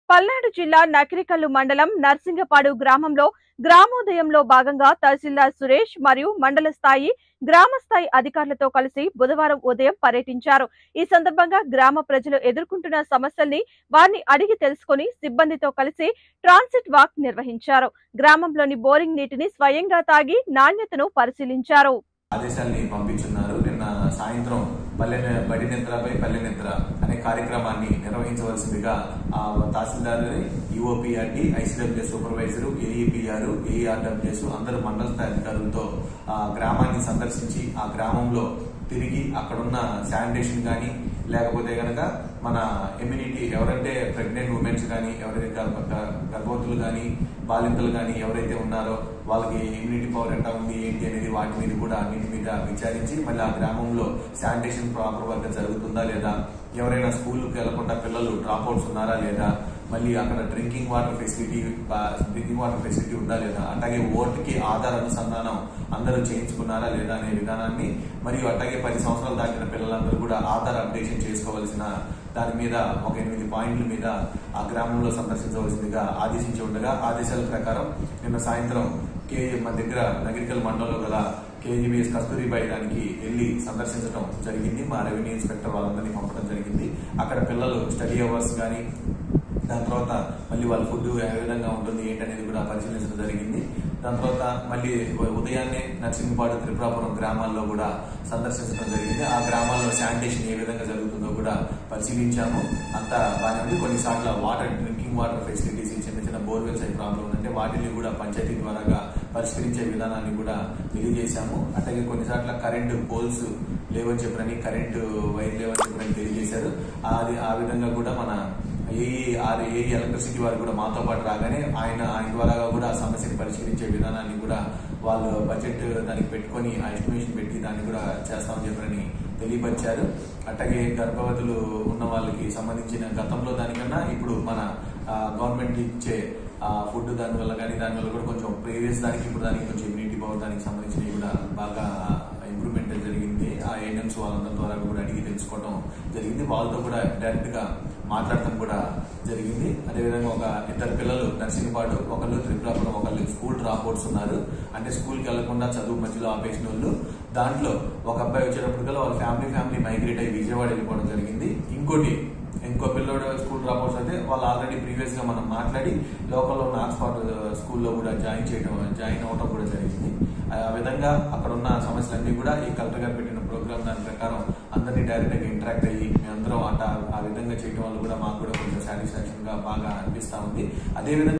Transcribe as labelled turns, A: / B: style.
A: పల్నాడు జిల్లా నకిరికల్లు మండలం నర్సింగపాడు గ్రామంలో గ్రామోదయంలో భాగంగా తహసీల్దార్ సురేష్ మరియు మండల స్థాయి గ్రామ స్థాయి అధికారులతో కలిసి బుధవారం ఉదయం పర్యటించారు ఈ సందర్భంగా గ్రామ ప్రజలు ఎదుర్కొంటున్న సమస్యల్ని వారిని అడిగి తెలుసుకుని సిబ్బందితో కలిసి ట్రాన్సిట్ వాక్ నిర్వహించారు గ్రామంలోని బోరింగ్ నీటిని స్వయంగా తాగి నాణ్యతను పరిశీలించారు
B: ఆదేశాల్ని పంపించున్నారు నిన్న సాయంత్రం పల్లె బడి నిద్రపై పల్లె నిద్ర అనే కార్యక్రమాన్ని నిర్వహించవలసిందిగా ఆ తహసీల్దార్ ఈఓపీఆర్డి ఐసీడబ్ల్యూఎస్ సూపర్వైజర్ ఏఈపీఆర్ ఏఈఆర్డబ్ల్యూఎస్ అందరూ మండల స్థాయి అధికారులతో ఆ గ్రామాన్ని సందర్శించి ఆ గ్రామంలో తిరిగి అక్కడున్న శానిటేషన్ కానీ లేకపోతే గనక మన ఇమ్యూనిటీ ఎవరంటే ప్రెగ్నెంట్ ఉమెన్స్ కానీ ఎవరైతే గర్భ- గ- గర్భవతులు కానీ బాలింతలు కానీ ఎవరైతే ఉన్నారో వాళ్ళకి ఇమ్యూనిటీ పవర్ ఎంత ఉంది ఏంటి అనేది వాటి మీద కూడా అన్నిటి మీద విచారించి మళ్ళీ ఆ గ్రామంలో శానిటేషన్ ప్రాపర్ వర్క్ జరుగుతుందా లేదా ఎవరైనా స్కూల్కి వెళ్లకుండా పిల్లలు డ్రాప్ అవుట్స్ ఉన్నారా లేదా మళ్ళీ అక్కడ drinking water facility drinking water facility ఉందా లేదా అట్లాగే ఓటుకి ఆధార్ అనుసంధానం అందరూ చేయించుకున్నారా లేదా అనే విధానాన్ని మరియు అట్లాగే పది సంవత్సరాలు దాటిన పిల్లలందరూ కూడా ఆధార్ అప్డేషన్ చేసుకోవాల్సిన దాని మీద ఒక ఎనిమిది పాయింట్ల మీద ఆ గ్రామంలో సందర్శించవలసిందిగా ఆదేశించి ఉండగా ఆదేశాల ప్రకారం నిన్న సాయంత్రం కే మన దగ్గర నగరికల్ మండలంలో గల కేజీబీఎస్ కస్తూరిబాయి దానికి వెళ్ళి సందర్శించడం జరిగింది మా రెవెన్యూ ఇన్స్పెక్టర్ వాళ్ళందరినీ పంపడం జరిగింది అక్కడ పిల్లలు స్టడీ అవర్స్ కానీ దాని తర్వాత మళ్ళీ వాళ్ళ ఫుడ్ ఏ విధంగా ఉంటుంది ఏంటనేది కూడా పరిశీలించడం జరిగింది దాని తర్వాత మళ్ళీ ఉ- ఉదయాన్నే నర్సింగ్పాడు త్రిపురాపురం గ్రామాల్లో కూడా సందర్శించడం జరిగింది ఆ గ్రామాల్లో శానిటేషన్ ఏ విధంగా జరుగుతుందో కూడా పరిశీలించాము అంతా బాగానే ఉంది కొన్నిసార్లు వాటర్ డ్రింకింగ్ వాటర్ ఫెసిలిటీస్ చిన్న చిన్న బోర్వెల్స్ అయి ప్రాబ్లం ఉందంటే వాటిని కూడా పంచాయతీ ద్వారాగా పరిష్కరించే విధానాన్ని కూడా తెలియజేశాము అట్లాగే కొన్నిసార్లు కరెంటు పోల్స్ లేవని చెప్పినని కరెంటు వైర్ లేవని చెప్పినని తెలియజేశారు అది ఆ విధంగా కూడా మన ఏఈ ఆర్ ఏఈ ఎలక్ట్రిసిటీ వారు కూడా మాతో పాటు రాగానే ఆయన ఆయన ద్వారా కూడా ఆ సమస్యని పరిష్కరించే విధానాన్ని కూడా వాళ్ళు బడ్జెట్ దానికి పెట్టుకొని ఆ ఎస్టిమేషన్ పెట్టి దాన్ని కూడా చేస్తామని చెప్పని తెలియపరిచారు అట్లాగే గర్భవతులు ఉన్న వాళ్ళకి సంబంధించిన గతంలో దానికన్నా ఇప్పుడు మన గవర్నమెంట్ ఇచ్చే ఫుడ్ దాని వల్ల కానీ దాని వల్ల కూడా కొంచెం ప్రీవియస్ దానికి ఇప్పుడు దానికి కొంచెం ఇమ్యూనిటీ పవర్ దానికి సంబంధించినవి కూడా బాగా ఇంప్రూవ్మెంట్ జరిగింది ఆ ఏఎన్ఎంస్ వాళ్ళందరి ద్వారా కూడా అడిగి తెలుసుకోవడం జరిగింది వాళ్ళతో కూడా డైరెక్ట్ గా మాట్లాడటం కూడా జరిగింది అదేవిధంగా ఒక ఇద్దరు పిల్లలు నర్సింగ్పాడు ఒకళ్ళు త్రిపురాపురం ఒకళ్ళు స్కూల్ డ్రాప్ అవుట్స్ ఉన్నారు అంటే స్కూల్కి వెళ్లకుండా చదువు మధ్యలో ఆపేసిన వాళ్ళు దాంట్లో ఒక అబ్బాయి వచ్చేటప్పటికల్లా వాళ్ళ ఫ్యామిలీ ఫ్యామిలీ మైగ్రేట్ అయ్యి విజయవాడ వెళ్ళిపోవడం జరిగింది ఇంకోటి ఇంకో పిల్లోడు స్కూల్ డ్రాప్ అవుట్స్ అయితే వాళ్ళు ఆల్రెడీ ప్రీవియస్ గా మనం మాట్లాడి లోకల్లో ఉన్న ఆక్స్ఫర్డ్ స్కూల్లో కూడా జాయిన్ చేయడం జాయిన్ అవడం కూడా జరిగింది ఆ విధంగా అక్కడ ఉన్న సమస్యలన్నీ కూడా ఈ కలెక్టర్ గారు పెట్టిన ప్రోగ్రామ్ దాని ప్రకారం అందరినీ డైరెక్ట్ గా ఇంటరాక్ట్ అయ్యి మేమందరం అట ఆ విధంగా చేయడం వల్ల కూడా మాకు కూడా కొంచెం సాటిస్ఫాక్షన్ గా బాగా అనిపిస్తా ఉంది అదే విధంగా